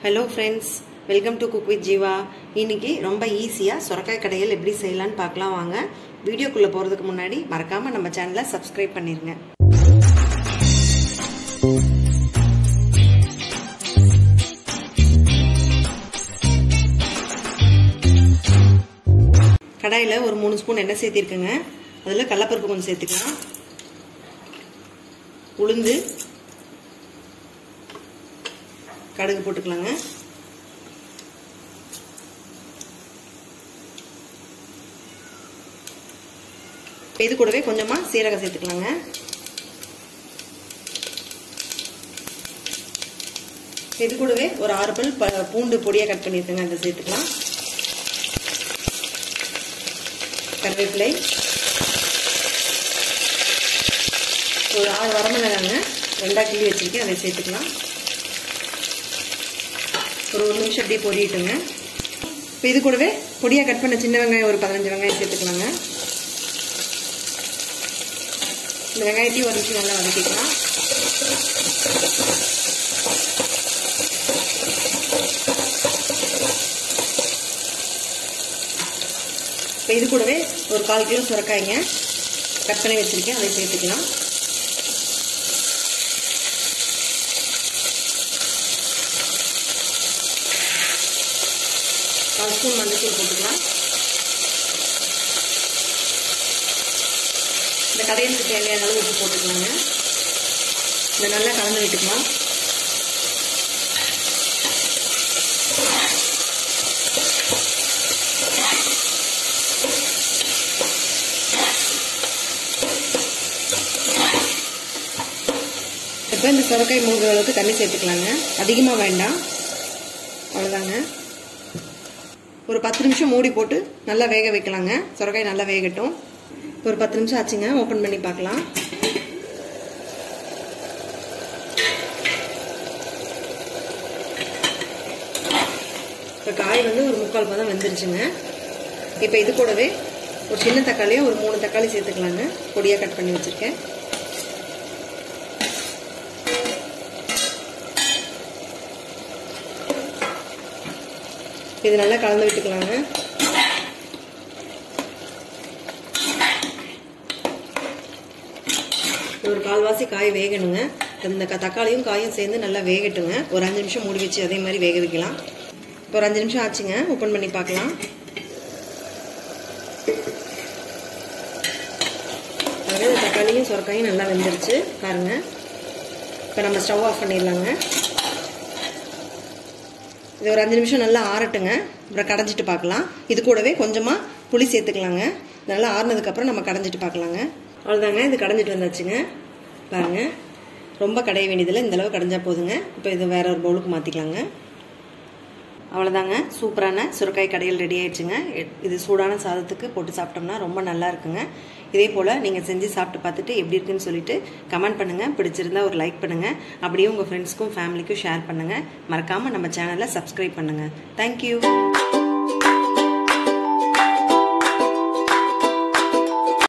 hello friends welcome to cook with Jeeva இன்னைக்கு ரொம்ப ஈஸியாக சுரக்காய் கடையில் எப்படி செய்யலான்னு பார்க்கலாம் வாங்க வீடியோக்குள்ளே போகிறதுக்கு முன்னாடி மறக்காமல் நம்ம சேனலை சப்ஸ்கிரைப் பண்ணிடுங்க கடாயில் ஒரு மூணு ஸ்பூன் எண்ணெய் சேர்த்திருக்கேங்க அதில் கடலப்பருப்பு கொஞ்சம் சேர்த்துக்கலாம் உளுந்து கடுகு போட்டுக்கலாங்க இது கூடவே கொஞ்சமாக சீரகம் சேர்த்துக்கலாங்க இது கூடவே ஒரு ஆறு பல் பூண்டு பொடியாக கட் பண்ணியிருக்கேங்க அதை சேர்த்துக்கலாம் கருவேப்பிலை ஒரு ஆறு வரமிளகாங்க ரெண்டாக கிள்ளி வச்சுருக்கேன் அதை சேர்த்துக்கலாம் ஒரு ஒரு நிமிஷம் அப்படியே பொரியட்டுங்க இப்போ இது கூடவே பொடியாக கட் பண்ண சின்ன வெங்காயம் ஒரு பதினஞ்சு வெங்காயம் சேர்த்துக்கலாங்க இந்த வெங்காயத்தையும் ஒரு நிமிஷம் நல்லா வதக்கிக்கலாம் இப்போ இது கூடவே ஒரு கால் கிலோ சுரக்காய்ங்க கட் பண்ணி வச்சுருக்கேன் அதை சேர்த்துக்கலாம் கால் ஸ்பூன் மஞ்சத்தூள் போட்டுக்கலாம் இந்த கடையலுக்கு தேவையான அளவு உப்பு போட்டுக்கலாங்க இதை நல்லா கலந்து விட்டுக்கலாம் இப்போ இந்த சுரக்காய் மூழ்கிற அளவுக்கு தண்ணி சேர்த்துக்கலாங்க அதிகமாக வேண்டாம் அவ்வளோதாங்க ஒரு பத்து நிமிஷம் மூடி போட்டு நல்லா வேக வைக்கலாங்க சுரக்காய் நல்லா வேகட்டும் ஒரு பத்து நிமிஷம் ஆச்சுங்க ஓப்பன் பண்ணி பார்க்கலாம் இப்போ காய் வந்து ஒரு முக்கால் பதம் வெந்துருச்சுங்க இப்போ இது கூடவே ஒரு சின்ன தக்காளியும் ஒரு மூணு தக்காளி சேர்த்துக்கலாங்க பொடியாக கட் பண்ணி வச்சுருக்கேன் இது நல்லா கலந்து விட்டுக்கலாங்க ஒரு கால்வாசி காய் வேகணுங்க இந்த தக்காளியும் காயும் சேர்ந்து நல்லா வேகட்டுங்க ஒரு அஞ்சு நிமிஷம் மூடி வச்சு அதே மாதிரி வேக வைக்கலாம் இப்போ ஒரு அஞ்சு நிமிஷம் ஆச்சுங்க ஓப்பன் பண்ணி பார்க்கலாம் அதாவது தக்காளியும் சுரக்காயும் நல்லா வெந்துருச்சு பாருங்க இப்போ நம்ம ஸ்டவ் ஆஃப் பண்ணிடலாங்க இது ஒரு அஞ்சு நிமிஷம் நல்லா ஆறட்டுங்க அப்புறம் கடைஞ்சிட்டு பார்க்கலாம் இது கூடவே கொஞ்சமாக புளி சேர்த்துக்கலாங்க நல்லா ஆறுனதுக்கப்புறம் நம்ம கடைஞ்சிட்டு பார்க்கலாங்க அவ்வளோதாங்க இது கடைஞ்சிட்டு வந்தாச்சுங்க பாருங்கள் ரொம்ப கடைய வேண்டியதில்லை இந்தளவு கடைஞ்சா போதுங்க இப்போ இது வேற ஒரு பவுலுக்கு மாற்றிக்கலாங்க அவ்வளோதாங்க சூப்பரான சுரக்காய் கடையில் ரெடி ஆயிடுச்சுங்க இது சூடான சாதத்துக்கு போட்டு சாப்பிட்டோம்னா ரொம்ப நல்லா இருக்குங்க இதே போல் நீங்கள் செஞ்சு சாப்பிட்டு பார்த்துட்டு எப்படி இருக்குன்னு சொல்லிட்டு கமெண்ட் பண்ணுங்கள் பிடிச்சிருந்தா ஒரு லைக் பண்ணுங்கள் அப்படியே உங்கள் ஃப்ரெண்ட்ஸ்க்கும் ஃபேமிலிக்கும் ஷேர் பண்ணுங்கள் மறக்காமல் நம்ம சேனலை சப்ஸ்கிரைப் பண்ணுங்கள் தேங்க்யூ